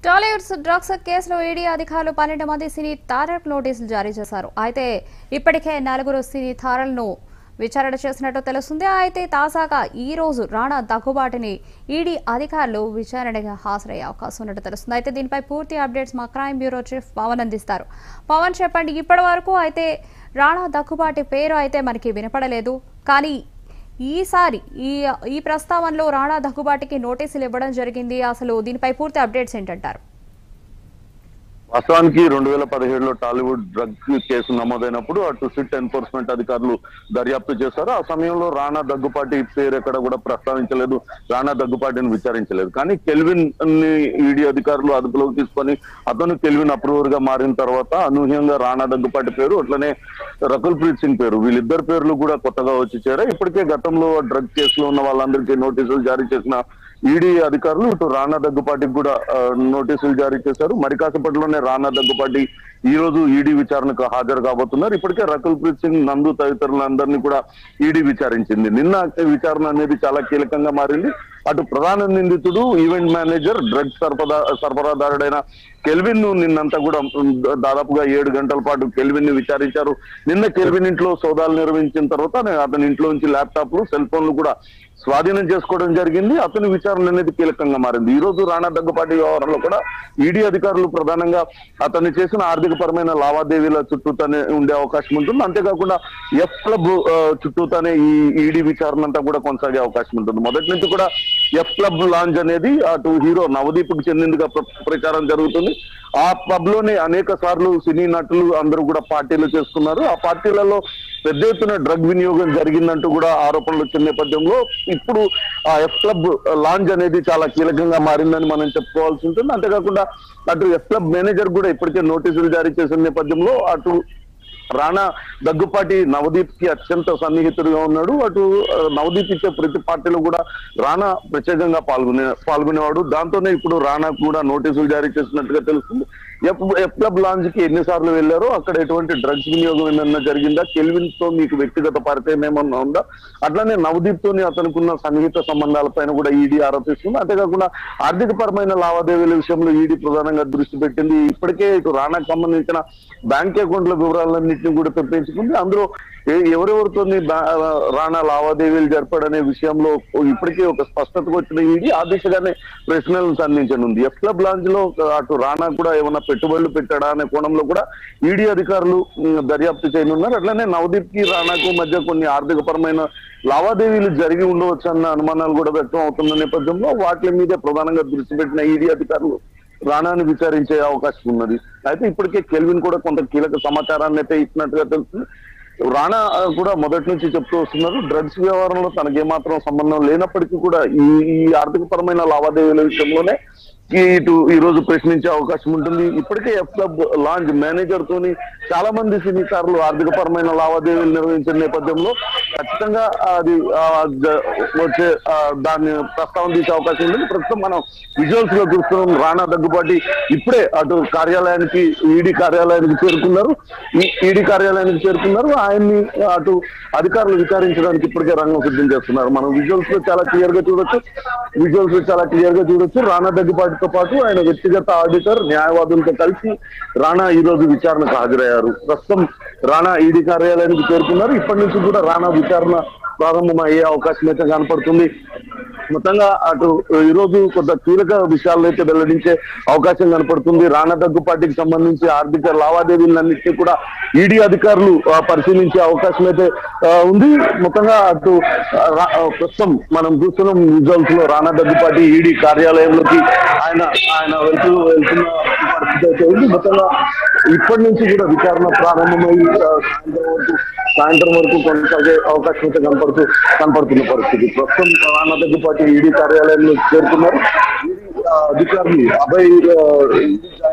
Tollywood drugs కేసులో ED అధికారులు పన్నెండు మంది సినీ తారక్ నోటీసులు జారీ చేశారు అయితే ఇప్పటికే నలుగురు సినీ తారలను విచారణ చేసినట్టు తెలుస్తుంది అయితే తాజాగా ఈ రోజు రాణా దగ్గుబాటుని ఈడీ అధికారులు విచారణగా హాజరయ్యే అవకాశం ఉన్నట్టు తెలుస్తుంది అయితే దీనిపై పూర్తి అప్డేట్స్ మా క్రైమ్ బ్యూరో చీఫ్ పవన్ అందిస్తారు పవన్ చెప్పండి ఇప్పటి వరకు అయితే రాణా దగ్గుబాటి పేరు అయితే మనకి వినపడలేదు కానీ ఈసారి ఈ ఈ ప్రస్తావనలో రాణా దగ్గుబాటికి నోటీసులు ఇవ్వడం జరిగింది అసలు దీనిపై పూర్తి అప్డేట్స్ ఏంటంటారు వాస్తవానికి రెండు వేల పదిహేడులో టాలీవుడ్ డ్రగ్ కేసు నమోదైనప్పుడు అటు సిట్ ఎన్ఫోర్స్మెంట్ అధికారులు దర్యాప్తు చేశారు ఆ సమయంలో రాణా దగ్గుపాటి పేరు ఎక్కడ కూడా ప్రస్తావించలేదు రాణా దగ్గుపాటిని విచారించలేదు కానీ కెల్విన్ ని ఈడీ అధికారులు అదుపులోకి తీసుకొని అతను కెల్విన్ అప్రూవర్ గా మారిన తర్వాత అనూహ్యంగా రాణా దగ్గుపాటి పేరు అట్లనే రకుల్ ప్రీత్ సింగ్ పేరు వీళ్ళిద్దరు పేర్లు కూడా కొత్తగా వచ్చి చేరాయి ఇప్పటికే గతంలో డ్రగ్ కేసులో ఉన్న వాళ్ళందరికీ నోటీసులు జారీ చేసిన ఈడీ అధికారులు ఇటు రాణా దగ్గుపాటికి కూడా ఆ, నోటీసులు జారీ చేశారు మరి కాసేపట్లోనే రాణా దగ్గుపాటి ఈ రోజు ఈడీ విచారణకు హాజరు కాబోతున్నారు ఇప్పటికే రకుల్ ప్రీత్ సింగ్ నందు తదితరులందరినీ కూడా ఈడీ విచారించింది నిన్న విచారణ అనేది చాలా కీలకంగా మారింది అటు ప్రధాన నిందితుడు ఈవెంట్ మేనేజర్ డ్రగ్ సరఫరా సరఫరాదారుడైన కెల్విన్ ను నిన్నంతా కూడా ఉమ్, దాదాపుగా ఏడు గంటల పాటు కెల్విన్ ని విచారించారు నిన్న కెల్విన్ ఇంట్లో సోదాలు నిర్వహించిన తర్వాత అతని ఇంట్లో నుంచి ల్యాప్టాప్లు సెల్ ఫోన్లు కూడా స్వాధీనం చేసుకోవడం జరిగింది అతని విచారణ అనేది కీలకంగా మారింది ఈ రోజు రాణా దగ్గుపాటి వ్యవహారంలో కూడా ఈడీ అధికారులు ప్రధానంగా అతన్ని చేసిన ఆర్థిక పరమైన లావాదేవీల చుట్టూతానే ఉండే అవకాశం ఉంటుంది అంతేకాకుండా ఎఫ్ క్లబ్ ఆ, చుట్టూతానే ఈ ఈడీ విచారణ అంతా కూడా కొనసాగే అవకాశం ఉంటుంది మొదటి నుంచి కూడా ఎఫ్ క్లబ్ లాంచ్ అనేది అటు హీరో నవదీప్ కు చెందిందిగా ప్ర- ప్రచారం జరుగుతుంది ఆ పబ్ లోనే అనేక సార్లు సినీ నటులు అందరూ కూడా పార్టీలు చేసుకున్నారు ఆ పార్టీలలో పెద్ద ఎత్తున డ్రగ్ వినియోగం జరిగిందంటూ కూడా ఆరోపణలు వచ్చిన నేపథ్యంలో ఇప్పుడు ఆ ఎఫ్ క్లబ్ లాంచ్ అనేది చాలా కీలకంగా మారిందని మనం చెప్పుకోవాల్సి ఉంటుంది అంతేకాకుండా అటు ఎఫ్ క్లబ్ మేనేజర్ కూడా ఇప్పటికే నోటీసులు జారీ చేసిన నేపథ్యంలో అటు రాణా దగ్గుపాటి నవదీప్ కి అత్యంత సన్నిహితుడిగా ఉన్నాడు అటు ఆ, నవదీప్ ఇచ్చే ప్రతి పార్టీలో కూడా రాణా ప్రత్యేకంగా పాల్గొనే పాల్గొనేవాడు దాంతోనే ఇప్పుడు రాణా కూడా నోటీసులు జారీ చేసినట్టుగా తెలుస్తుంది ఎఫ్ ఎఫ్ క్లబ్ లాంచ్ కి ఎన్నిసార్లు వెళ్ళారో అక్కడ ఎటువంటి డ్రగ్స్ వినియోగం ఏమైనా జరిగిందా కెల్విన్ తో మీకు వ్యక్తిగత పరిచయం ఏమన్నా ఉందా అట్లానే నవదీప్ తోని అతనుకున్న సన్నిహిత సంబంధాల పైన కూడా ఈడీ ఆరోపిస్తుంది అంతేకాకుండా ఆర్థిక పరమైన లావాదేవీల విషయంలో ఈడీ ప్రధానంగా దృష్టి పెట్టింది ఇప్పటికే ఇటు రాణాకు సంబంధించిన బ్యాంక్ అకౌంట్ల వివరాలన్నింటినీ కూడా తెప్పించుకుంది అందులో ఏ- ఎవరెవరితో రాణా లావాదేవీలు జరపడనే విషయంలో ఇప్పటికే ఒక స్పష్టతకు వచ్చిన ఈడీ ఆ దిశగానే ప్రశ్నలను సంధించనుంది ఎఫ్ క్లబ్ లాంచ్ లో అటు రాణా కూడా ఏమైనా పెట్టుబడులు పెట్టాడా అనే కోణంలో కూడా ఈడీ అధికారులు ఉమ్, దర్యాప్తు చేయనున్నారు అట్లనే నవదీప్ కి రాణాకు మధ్య కొన్ని ఆర్థిక పరమైన లావాదేవీలు జరిగి ఉండవచ్చు అన్న అనుమానాలు కూడా వ్యక్తం అవుతున్న నేపథ్యంలో వాటి మీదే ప్రధానంగా దృష్టి పెట్టిన ఈడీ అధికారులు రాణాని విచారించే అవకాశం ఉన్నది అయితే ఇప్పటికే కెల్విన్ కూడా కొంత కీలక సమాచారాన్ని అయితే ఇచ్చినట్టుగా తెలుస్తుంది రాణా ఆ, కూడా మొదటి నుంచి చెప్తూ వస్తున్నారు డ్రగ్స్ వ్యవహారంలో తనకి ఏమాత్రం సంబంధం లేనప్పటికీ కూడా ఈ ఈ ఆర్థిక పరమైన లావాదేవీల విషయంలోనే ఈ ఇటు ఈ రోజు ప్రశ్నించే అవకాశం ఉంటుంది ఇప్పటికే ఎఫ్ క్లబ్ లాంచ్ మేనేజర్ తోని చాలా మంది సినీకారులు ఆర్థిక పరమైన లావాదేవీలు నిర్వహించిన నేపథ్యంలో ఖచ్చితంగా అది ఆ, జ- వచ్చే ఆ, దాన్ని ప్రస్తావన తీసే అవకాశం ఉంటుంది ప్రస్తుతం మనం విజువల్స్ లో చూస్తున్నాం రాణా దగ్గుబాటి ఇప్పుడే అటు కార్యాలయానికి ఈడీ కార్యాలయానికి చేరుకున్నారు ఈ ఈడీ కార్యాలయానికి చేరుకున్నారు ఆయన్ని అటు అధికారులు విచారించడానికి ఇప్పటికే రంగం సిద్ధం చేస్తున్నారు మనం విజువల్స్ లో చాలా క్లియర్ గా చూడొచ్చు విజువల్స్ లో చాలా క్లియర్ గా చూడొచ్చు రాణా దగ్గుబాటితో పాటు ఆయన వ్యక్తిగత ఆడిటర్ న్యాయవాదులతో కలిసి రాణా ఈ రోజు విచారణకు హాజరయ్యారు ప్రస్తుతం రాణా ఈడీ కార్యాలయానికి చేరుకున్నారు ఇప్పటి నుంచి కూడా రాణా విచారణ ప్రారంభమయ్యే అవకాశం అయితే కనపడుతుంది మొత్తంగా అటు ఈ రోజు కొంత కీలక విషయాలు అయితే వెల్లడించే అవకాశం కనపడుతుంది రాణా దగ్గుపాటికి సంబంధించి ఆర్థిక లావాదేవీలన్నింటినీ కూడా ఈడీ అధికారులు ఆ, పరిశీలించే అవకాశం అయితే ఆ, ఉంది మొత్తంగా అటు ఆ, రా- ఆ, ప్రస్తుతం మనం చూస్తున్నాం విజువల్స్ లో రాణా దగ్గుపాటి ఈడీ కార్యాలయంలోకి ఆయన ఆయన వెళ్తూ వెళ్తున్న పరిస్థితి అయితే ఉంది మొత్తంగా ఇప్పటి నుంచి కూడా విచారణ ప్రారంభమై ఆ, సాయంత్రం వరకు సాయంత్రం వరకు కొనసాగే అవకాశం అయితే కనపడుతూ కనపడుతున్న పరిస్థితి ప్రస్తుతం రాణా దగ్గుపాటి ఈడీ కార్యాలయంలో చేరుకున్నారు ఈడీ ఆ, అధికారులు అభయ్ ఆ, ఈడీ జాయింట్ డైరెక్టర్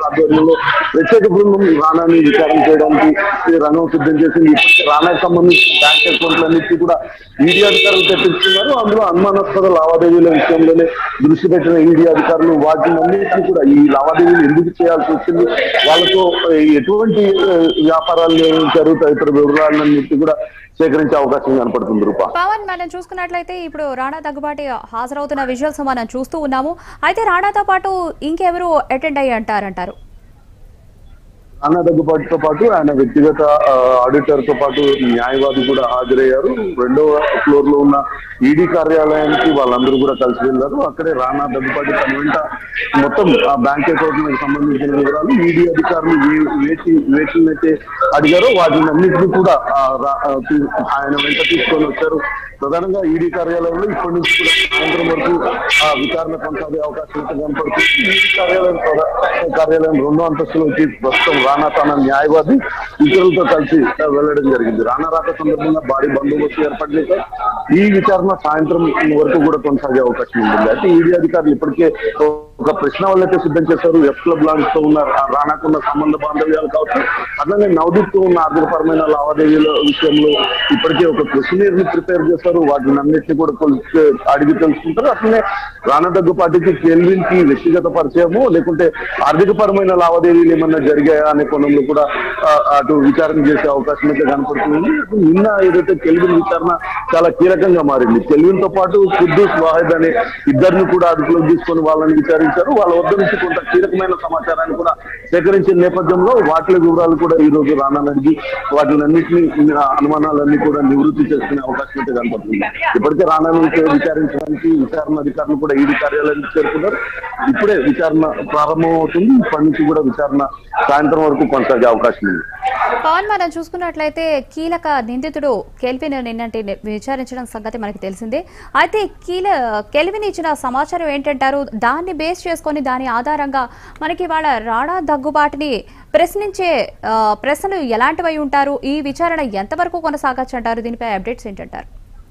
ఆధ్వర్యంలో ప్రత్యేక బృందం రాణాని విచారణ చేయడానికి ఈ రంగం సిద్ధం చేసింది ఇప్పటికే రాణాకి సంబంధించిన బ్యాంక్ అకౌంట్లన్నింటినీ కూడా ఈడీ అధికారులు తెప్పించుకున్నారు అందులో అనుమానాస్పద లావాదేవీల విషయంలోనే దృష్టి పెట్టిన ఈడీ అధికారులు వాటిని అన్నింటినీ కూడా ఈ లావాదేవీలు ఎందుకు చేయాల్సి వచ్చింది వాళ్ళతో ఎటువంటి ఆ, వ్యాపారాలు నిర్వహించారు తదితర వివరాలన్నింటినీ కూడా సేకరించే అవకాశం కనపడుతుంది రూపా పవన్ మనం చూసుకున్నట్లయితే ఇప్పుడు రాణా దగ్గుబాటి హాజరవుతున్న విజువల్స్ మనం చూస్తూ ఉన్నాము అయితే రాణాతో పాటు ఇంకెవరు అటెండ్ అయ్యి అంటారంటారు అన్న దగ్గుబాటుతో పాటు ఆయన వ్యక్తిగత ఆ, ఆడిటర్ తో పాటు న్యాయవాది కూడా హాజరయ్యారు రెండవ ఫ్లోర్ లో ఉన్న ఈడీ కార్యాలయానికి వాళ్ళందరూ కూడా కలిసి వెళ్ళారు అక్కడే రానా దగ్గుబాటి తన వెంట మొత్తం ఆ బ్యాంక్ అకౌంట్ సంబంధించిన వివరాలు ఈడీ అధికారులు ఏ- వేటి వేటినైతే అడిగారో వాటిని అన్నింటినీ కూడా ఆ, రా- ఆ, తీ- ఆయన వెంట తీసుకొని వచ్చారు ప్రధానంగా ఈడీ కార్యాలయంలో ఇప్పటి నుంచి కూడా సాయంత్రం వరకు ఆ విచారణ కొనసాగే అవకాశం అయితే కనపడుతుంది ఈడీ కార్యాలయం ప్రధా- కార్యాలయం రెండో అంతస్తులోకి ప్రస్తుతం రానా తన న్యాయవాది ఇతరులతో కలిసి ఆ, వెళ్ళడం జరిగింది రానా రాక సందర్భంగా భారీ బందోబస్తు ఏర్పాటు చేశారు ఈ విచారణ సాయంత్రం వరకు కూడా కొనసాగే అవకాశం ఉంటుంది అయితే ఈడీ అధికారులు ఇప్పటికే ఒక ప్రశ్న వాళ్ళైతే సిద్ధం చేశారు ఎఫ్ క్లబ్ లాంచ్ తో ఉన్న రా- రానాకున్న సంబంధ బాంధవ్యాలు కావచ్చు అట్లానే నవదీప్ తో ఉన్న ఆర్థికపరమైన లావాదేవీల విషయంలో ఇప్పటికే ఒక క్వశ్చనీర్ ని ప్రిపేర్ చేశారు వాటిని అన్నింటినీ కూడా కొలిచి అడిగి తెలుసుకుంటారు అట్లనే రానా దగ్గుపాటికి కెల్విన్ కి వ్యక్తిగత పరిచయము లేకుంటే ఆర్థిక పరమైన లావాదేవీలు ఏమన్నా జరిగాయా అనే కోణంలో కూడా ఆ, అటు విచారణ చేసే అవకాశం అయితే కనపడుతుంది నిన్న ఏదైతే కెల్విన్ విచారణ చాలా కీలకంగా మారింది కెల్విన్ తో పాటు కుద్దూస్ వాహిద్ అనే ఇద్దరిని కూడా అదుపులోకి తీసుకొని వాళ్ళని విచారించారు వాళ్ళ వద్ద నుంచి కొంత కీలకమైన సమాచారాన్ని కూడా సేకరించిన నేపథ్యంలో వాటి వివరాలు కూడా ఈ రోజు రానని అడిగి వాటిని అన్నింటినీ అనుమానాలన్నీ కూడా నివృత్తి చేసుకునే అవకాశం అయితే కనపడుతుంది ఇప్పటికే రానాను విచారించడానికి విచారణ అధికారులు కూడా ఈడీ కార్యాలయానికి చేరుకున్నారు ఇప్పుడే విచారణ ప్రారంభం అవుతుంది ఇప్పటి నుంచి కూడా విచారణ సాయంత్రం వరకు కొనసాగే అవకాశం ఉంది పవన్ మనం చూసుకున్నట్లయితే కీలక నిందితుడు కెల్విన్ నిన్నటి విచారించడం సంగతి మనకి తెలిసిందే అయితే కీల కెల్విన్ ఇచ్చిన సమాచారం ఏంటంటారు దాన్ని బేస్ చేసుకొని దాని ఆధారంగా మనకి వాళ్ళ రాణా దగ్గుబాటుని ప్రశ్నించే ఆ, ప్రశ్నలు ఎలాంటివై ఉంటారు ఈ విచారణ ఎంతవరకు కొనసాగచ్చు అంటారు దీనిపై అప్డేట్స్ ఏంటంటారు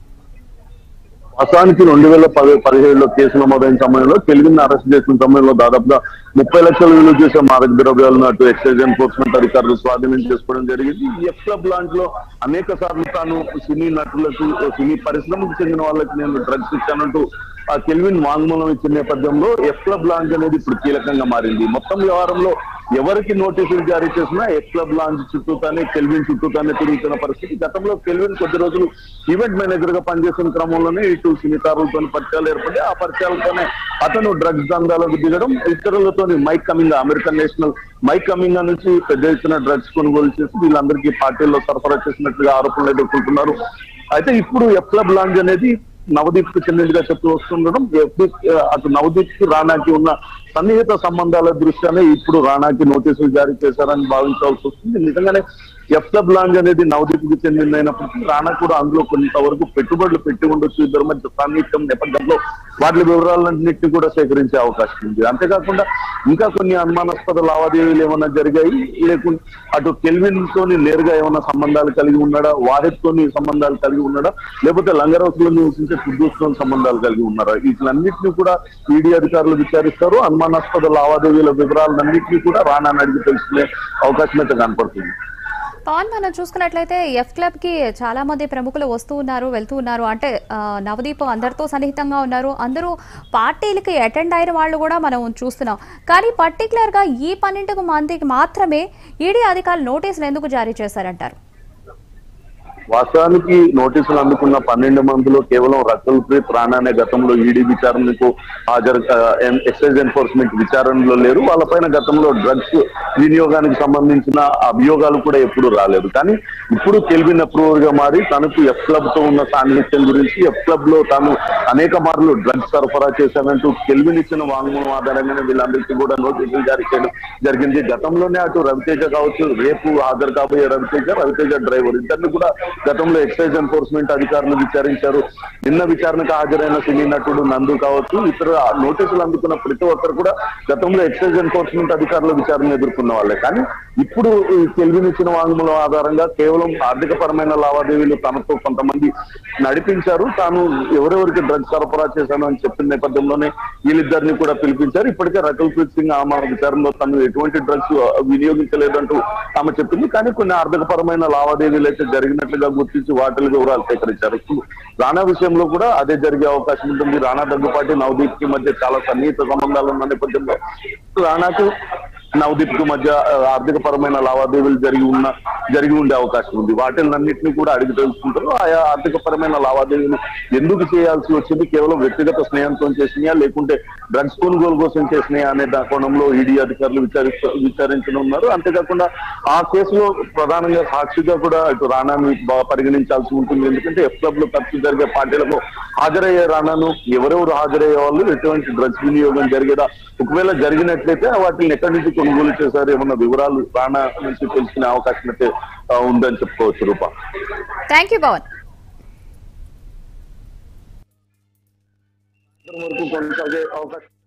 వాస్తవానికి రెండు వేల పది పదిహేడులో కేసు నమోదైన సమయంలో కెల్విన్ అరెస్ట్ చేసిన సమయంలో దాదాపుగా ముప్పై లక్షలు విలువ చేసే మాదక ద్రవ్యాలను అటు ఎక్సైజ్ ఎన్ఫోర్స్మెంట్ అధికారులు స్వాధీనం చేసుకోవడం జరిగింది ఈ ఎఫ్ క్లబ్ లాంచ్ లో అనేక సార్లు తాను సినీ నటులకు సినీ పరిశ్రమకు చెందిన వాళ్ళకి నేను డ్రగ్స్ ఇచ్చానంటూ ఆ కెల్విన్ వాంగ్మూలం ఇచ్చిన నేపథ్యంలో ఎఫ్ క్లబ్ లాంచ్ అనేది ఇప్పుడు కీలకంగా మారింది మొత్తం వ్యవహారంలో ఎవరికి నోటీసులు జారీ చేసినా ఎఫ్ క్లబ్ లాంచ్ చుట్టూతానే కెల్విన్ చుట్టూతానే తిరుగుతున్న పరిస్థితి గతంలో కెల్విన్ కొద్ది రోజులు ఈవెంట్ మేనేజర్ గా పనిచేసిన క్రమంలోనే ఇటు సినీతారులతో పరిచయాలు ఏర్పడి ఆ పరిచయాలతోనే అతను డ్రగ్స్ దందాలకు దిగడం ఇతరులతో Mike Kamming American national Mike Kamming నుంచి పెద్ద ఎత్తున డ్రగ్స్ కొనుగోలు చేసి వీళ్ళందరికీ పార్టీల్లో సరఫరా చేసినట్లుగా ఆరోపణలు ఎదుర్కొంటున్నారు అయితే ఇప్పుడు ఎఫ్ క్లబ్ లాంచ్ అనేది నవదీప్ కు చెందినదిగా చెప్తూ వస్తుండడం ఎఫ్డి అటు నవదీప్ కి రానాకి ఉన్న సన్నిహిత సంబంధాల దృష్ట్యానే ఇప్పుడు రానాకి నోటీసులు జారీ చేశారని భావించాల్సి వస్తుంది నిజంగానే ఎఫ్ క్లబ్ లాంజ్ అనేది నవదీప్ కి చెందినప్పటికీ రానా కూడా అందులో కొంతవరకు పెట్టుబడులు పెట్టి ఉండొచ్చు ఇద్దరు మధ్య సాన్నిహిత్యం నేపథ్యంలో వాటి వివరాలన్నింటినీ కూడా సేకరించే అవకాశం ఉంది అంతేకాకుండా ఇంకా కొన్ని అనుమానాస్పద లావాదేవీలు ఏమైనా జరిగాయి లేకుంటే అటు కెల్విన్ తోని నేరుగా ఏమైనా సంబంధాలు కలిగి ఉన్నాడా వాహిద్ తోని సంబంధాలు కలిగి ఉన్నాడా లేకపోతే లంగరౌస్ లో నివసించే కుద్దూస్ తోని సంబంధాలు కలిగి ఉన్నారా వీటిలన్నింటినీ కూడా ఈడీ అధికారులు విచారిస్తారు అనుమానాస్పద లావాదేవీల వివరాలన్నింటినీ కూడా రానాని అడిగి తెలుసుకునే అవకాశం అయితే కనపడుతుంది పవన్ మనం చూసుకున్నట్లయితే ఎఫ్ క్లబ్ కి చాలా మంది ప్రముఖులు వస్తూ ఉన్నారు వెళ్తూ ఉన్నారు అంటే ఆ, నవదీప్ అందరితో సన్నిహితంగా ఉన్నారు అందరూ పార్టీలకి అటెండ్ అయిన వాళ్ళు కూడా మనం చూస్తున్నాం కానీ పర్టికులర్ గా ఈ పన్నెండు మందికి మాత్రమే ఈడీ అధికారులు నోటీసులు ఎందుకు జారీ చేశారంటారు వాస్తవానికి నోటీసులు అందుకున్న పన్నెండు మందిలో కేవలం రకుల్ ప్రీత్ రాణా అనే గతంలో ఈడీ విచారణకు హాజరు ఆ, ఎన్- ఎక్సైజ్ ఎన్ఫోర్స్మెంట్ విచారణలో లేరు వాళ్ళపైన గతంలో డ్రగ్స్ వినియోగానికి సంబంధించిన అభియోగాలు కూడా ఎప్పుడు రాలేదు కానీ ఇప్పుడు కెల్విన్ అప్రూవర్ గా మారి తనకు ఎఫ్ క్లబ్ తో ఉన్న సాన్నిహిత్యం గురించి ఎఫ్ క్లబ్ లో తాను అనేక మార్లు డ్రగ్స్ సరఫరా చేశానంటూ కెల్విన్ ఇచ్చిన వాంగ్మూలం ఆధారంగానే వీళ్ళందరికీ కూడా నోటీసులు జారీ చేయడం జరిగింది గతంలోనే అటు రవితేజ కావచ్చు రేపు హాజరు కాబోయే రవితేజ రవితేజ డ్రైవర్ ఇద్దరిని కూడా గతంలో ఎక్సైజ్ ఎన్ఫోర్స్మెంట్ అధికారులు విచారించారు నిన్న విచారణకు హాజరైన సినీ నటుడు నందు కావచ్చు ఇతర నోటీసులు అందుకున్న ప్రతి ఒక్కరు కూడా గతంలో ఎక్సైజ్ ఎన్ఫోర్స్మెంట్ అధికారుల విచారణ ఎదుర్కొన్న వాళ్ళే కానీ ఇప్పుడు ఈ తెలివినిచ్చిన వాంగ్మూలం ఆధారంగా కేవలం ఆర్థిక పరమైన లావాదేవీలు తనతో కొంతమంది నడిపించారు తాను ఎవరెవరికి డ్రగ్స్ సరఫరా చేశాను అని చెప్పిన నేపథ్యంలోనే వీళ్ళిద్దరిని కూడా పిలిపించారు ఇప్పటికే రకుల్ ప్రీత్ సింగ్ ఆమె విచారణలో తను ఎటువంటి డ్రగ్స్ వినియోగించలేదంటూ ఆమె చెప్పింది కానీ కొన్ని ఆర్థిక పరమైన లావాదేవీలు అయితే జరిగినట్లుగా గుర్తించి వాటి వివరాలు సేకరించారు ఇప్పుడు రాణా విషయంలో కూడా అదే జరిగే అవకాశం ఉంటుంది రాణా దగ్గుపాటి నవదీప్ కి మధ్య చాలా సన్నిహిత సంబంధాలు ఉన్న నేపథ్యంలో రాణాకు నవదీప్ కు మధ్య ఆ, ఆర్థిక పరమైన లావాదేవీలు జరిగి ఉన్న జరిగి ఉండే అవకాశం ఉంది వాటిలన్నింటినీ కూడా అడిగి తెలుసుకుంటారు ఆయా ఆర్థిక పరమైన లావాదేవీలు ఎందుకు చేయాల్సి వచ్చింది కేవలం వ్యక్తిగత స్నేహంతో చేసినాయా లేకుంటే డ్రగ్స్ కొనుగోలు కోసం చేసినాయా అనే దా- కోణంలో ఈడీ అధికారులు విచారిస్తూ విచారించనున్నారు అంతేకాకుండా ఆ కేసులో ప్రధానంగా సాక్షిగా కూడా ఇటు రాణాని బాగా పరిగణించాల్సి ఉంటుంది ఎందుకంటే ఎఫ్ క్లబ్ లో ఖర్చు జరిగే పార్టీలకు హాజరయ్యే రాణాను ఎవరెవరు హాజరయ్యే వాళ్ళు ఎటువంటి డ్రగ్స్ వినియోగం జరిగేదా ఒకవేళ జరిగినట్లయితే వాటిని ఎక్కడి నుంచి కొనుగోలు చేశారు ఏమన్నా వివరాలు రాణా నుంచి తెలుసుకునే అవకాశం అయితే ఆ, ఉందని చెప్పుకోవచ్చు రూపా థ్యాంక్ యూ పవన్ వరకు కొనసాగే అవకాశం